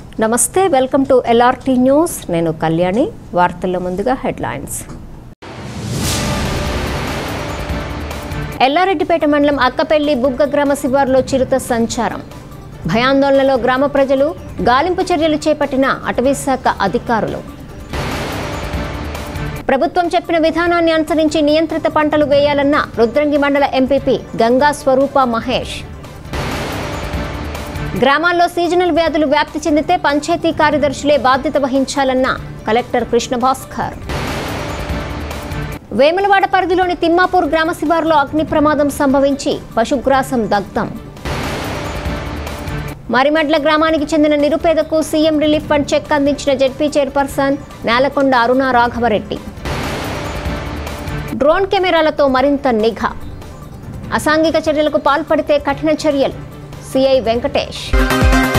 నమస్తే welcome to LRT news నేను కళ్యాణి వార్తల్లో ముందుగా హెడ్లైన్స్ ఎల్లారెడ్డిపేట మండలం అక్కపెల్లి బుగ్గ గ్రామ శివారులో చిరుత సంచారం భయాందోళనలో గ్రామ ప్రజలు గాలింపు చర్యలు చేపట్టిన అటవీశాఖ అధికారులు ప్రభుత్వం చెప్పిన విధానాన్ని అనుసరించి నియంత్రిత పంటలు వేయాలన్న రుద్రంగి మండల ఎంపీపీ గంగా స్వరూప మహేష్ గ్రామాల్లో సీజనల్ వ్యాధులు వ్యాప్తి చెందితే పంచాయతీ కార్యదర్శులే బాధ్యత వహించాలన్న కలెక్టర్ కృష్ణ భాస్కర్ వేములవాడ పరిధిలోని తిమ్మాపూర్ గ్రామ శివారులో అగ్ని ప్రమాదం సంభవించి పశుగ్రాసం దగ్ధం మరిమెడ్ల గ్రామానికి చెందిన నిరుపేదకు సీఎం రిలీఫ్ ఫండ్ చెక్ అందించిన ZP chairperson Nelakonda Aruna Raghavareddy drone కెమెరాలతో మరింత నిఘా అసాంఘిక చర్యలకు పాల్పడితే కఠిన చర్యలు సిఐ వెంకటేష్